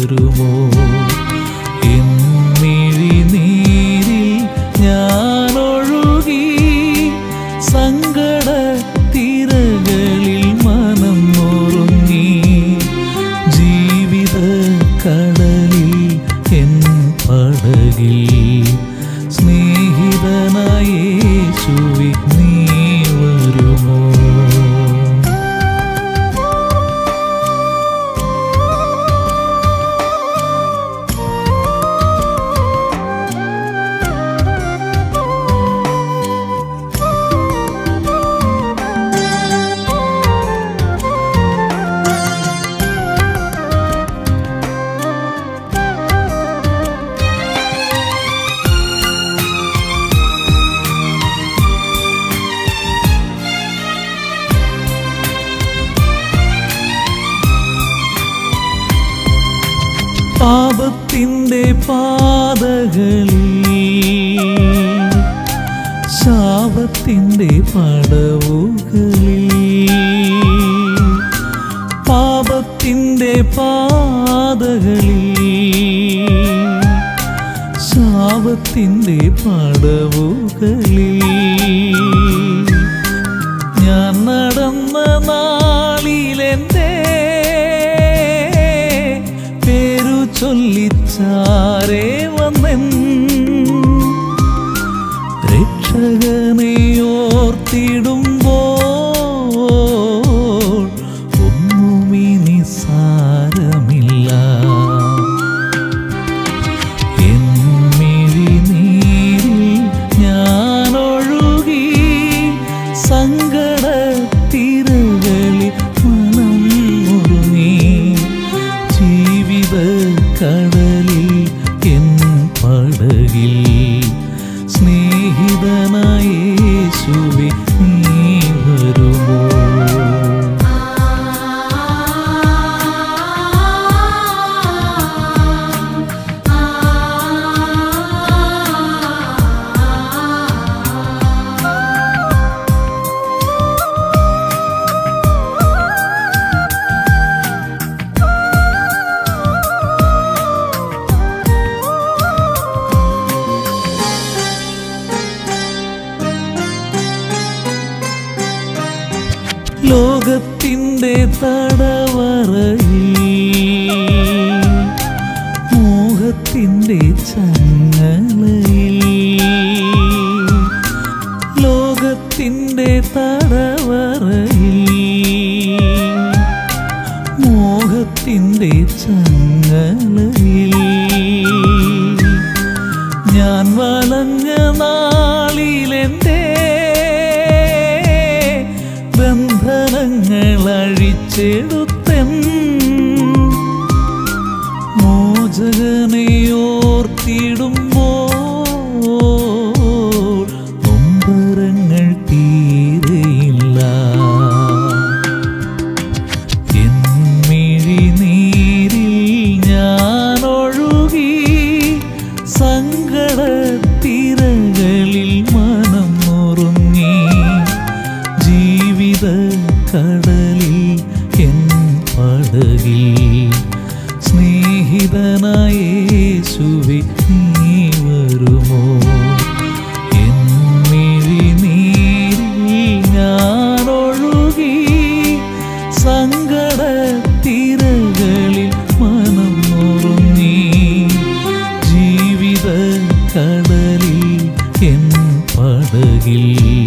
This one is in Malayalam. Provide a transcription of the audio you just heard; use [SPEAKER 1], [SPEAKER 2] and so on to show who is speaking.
[SPEAKER 1] വരുമോ എന്നിഴി നീരിൽ ഞാനൊഴുകി സങ്കട തിരകളിൽ മനം നുറുങ്ങി ജീവിത കടലിൽ എൻ പടകിൽ സ്നേഹിതനായ യേശുവേ നീ വരുമോ പാപത്തിൻ്റെ പാതകളിൽ ശാപത്തിൻ്റെ പടവുകളിൽ പാപത്തിൻ്റെ പാതകളിൽ ശാപത്തിൻ്റെ പടവുകളിൽ ഞാൻ നടന്ന നാളിലെൻ്റെ പേരു ചൊല്ലിച്ചാരേ വന്നെൻ രക്ഷകനെ ഓർത്തിടുമ്പോൾ ഒന്നും ഇനി സാരമില്ല എന്നിഴിനീരിൽ ഞാനൊഴുകി സങ്കട തിരകളിൽ മനം മുറുങ്ങി ജീവിത കടലിൽ എൻ പടകിൽ സ്നേഹിതനായ യേശുവേ നീ വരുമോ ലോകത്തിൻ്റെ തടവറയിൽ മോഹത്തിൻ്റെ ചങ്ങലയിൽ ലോകത്തിൻ്റെ തടവറയിൽ മോഹത്തിൻ്റെ ചങ്ങലയിൽ ഞാൻ വളഞ്ഞ നാളിലെൻ്റെ ബന്ധനങ്ങൾ അഴിച്ചെടുത്തൻ മോചകനെ ഓർത്തിടുമ്പോൾ നൊമ്പരങ്ങൾ തീരെയില്ല എന്നിഴിനീരിൽ ഞാനൊഴുകി സങ്കട തിരകളിൽ മനം നുറുങ്ങി ജീവിത കടലിൽ എൻ പടകിൽ സ്നേഹിതനായ യേശുവേ നീ വരുമോ എന്നിഴിനീരിൽ ഞാനൊഴുകി സങ്കട തിരകളിൽ മനം നുറുങ്ങി ജീവിത കടലിൽ എൻ പടകിൽ